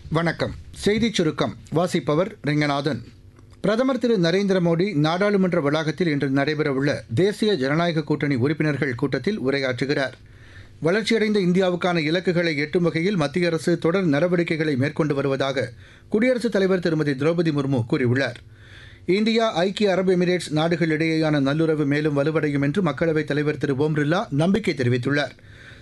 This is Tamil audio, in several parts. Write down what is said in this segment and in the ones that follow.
வணக்கம் செய்திச் சுருக்கம் வாசிப்பவர் ரெங்கநாதன் பிரதமர் திரு நரேந்திர மோடி நாடாளுமன்ற வளாகத்தில் இன்று நடைபெறவுள்ள தேசிய ஜனநாயக கூட்டணி உறுப்பினர்கள் கூட்டத்தில் உரையாற்றுகிறார் வளர்ச்சியடைந்த இந்தியாவுக்கான இலக்குகளை எட்டும் வகையில் மத்திய அரசு தொடர் நடவடிக்கைகளை மேற்கொண்டு வருவதாக குடியரசுத் தலைவர் திருமதி திரௌபதி முர்மு கூறியுள்ளார் இந்தியா ஐக்கிய அரபு எமிரேட்ஸ் நாடுகளிடையேயான நல்லுறவு மேலும் வலுவடையும் என்று மக்களவைத் தலைவர் திரு ஓம் பிர்லா நம்பிக்கை தெரிவித்துள்ளார்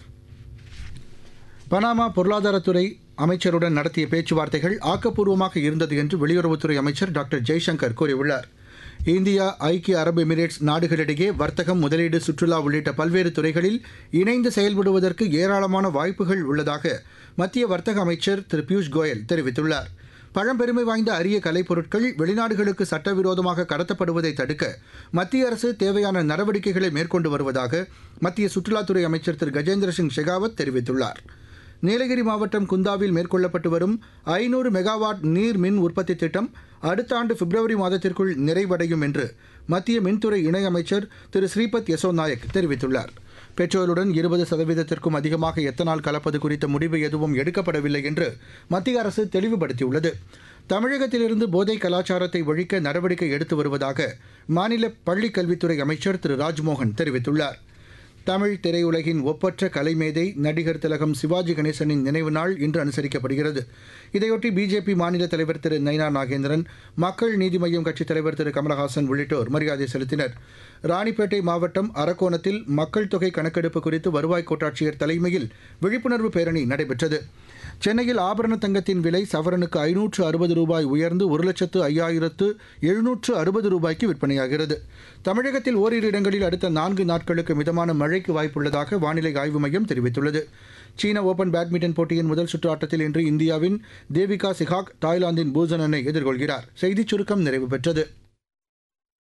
பனாமா பொருளாதாரத்துறை அமைச்சருடன் நடத்திய பேச்சுவார்த்தைகள் ஆக்கப்பூர்வமாக இருந்தது என்று வெளியுறவுத்துறை அமைச்சர் டாக்டர் ஜெய்சங்கர் கூறியுள்ளார் இந்தியா ஐக்கிய அரபு எமிரேட்ஸ் நாடுகளிடையே வர்த்தகம் முதலீடு சுற்றுலா உள்ளிட்ட பல்வேறு துறைகளில் இணைந்து செயல்படுவதற்கு ஏராளமான வாய்ப்புகள் உள்ளதாக மத்திய வர்த்தக அமைச்சர் திரு பியூஷ் கோயல் தெரிவித்துள்ளார் பழம்பெருமை வாய்ந்த அரிய கலைப்பொருட்கள் வெளிநாடுகளுக்கு சட்டவிரோதமாக கடத்தப்படுவதை தடுக்க மத்திய அரசு தேவையான நடவடிக்கைகளை மேற்கொண்டு வருவதாக மத்திய சுற்றுலாத்துறை அமைச்சர் திரு கஜேந்திர சிங் ஷெகாவத் தெரிவித்துள்ளார் நீலகிரி மாவட்டம் குந்தாவில் மேற்கொள்ளப்பட்டு வரும் ஐநூறு மெகாவாட் நீர் மின் உற்பத்தி திட்டம் அடுத்த ஆண்டு பிப்ரவரி மாதத்திற்குள் நிறைவடையும் என்று மத்திய மின்துறை இணையமைச்சர் திரு ஸ்ரீபத் யசோ நாயக் தெரிவித்துள்ளார் பெட்ரோலுடன் இருபது சதவீதத்திற்கும் அதிகமாக எத்தனால் கலப்பது குறித்த முடிவு எதுவும் எடுக்கப்படவில்லை என்று மத்திய அரசு தெளிவுபடுத்தியுள்ளது தமிழகத்திலிருந்து போதை கலாச்சாரத்தை ஒழிக்க நடவடிக்கை எடுத்து வருவதாக மாநில பள்ளிக் கல்வித்துறை அமைச்சர் திரு ராஜ்மோகன் தெரிவித்துள்ளார் தமிழ் திரையுலகின் ஒப்பற்ற கலைமேதை நடிகர் திலகம் சிவாஜி கணேசனின் நினைவு நாள் இன்று அனுசரிக்கப்படுகிறது இதையொட்டி பிஜேபி மாநில தலைவர் திரு நைனா நாகேந்திரன் மக்கள் நீதி மய்யம் கட்சித் தலைவர் திரு கமலஹாசன் உள்ளிட்டோர் மரியாதை செலுத்தினர் ராணிப்பேட்டை மாவட்டம் அரக்கோணத்தில் மக்கள் தொகை கணக்கெடுப்பு குறித்து வருவாய் கோட்டாட்சியர் தலைமையில் விழிப்புணர்வு பேரணி நடைபெற்றது சென்னையில் ஆபரண தங்கத்தின் விலை சவரனுக்கு ஐநூற்று அறுபது ரூபாய் உயர்ந்து ஒரு லட்சத்து ஐயாயிரத்து எழுநூற்று அறுபது ரூபாய்க்கு விற்பனையாகிறது தமிழகத்தில் ஓரிரு இடங்களில் அடுத்த நான்கு நாட்களுக்கு மிதமான மழைக்கு வாய்ப்புள்ளதாக வானிலை ஆய்வு மையம் தெரிவித்துள்ளது சீன ஓபன் பேட்மிண்டன் போட்டியின் முதல் சுற்று ஆட்டத்தில் இன்று இந்தியாவின் தேவிகா சிகாக் தாய்லாந்தின் பூசனனை எதிர்கொள்கிறார் செய்திச் சுருக்கம் நிறைவு பெற்றது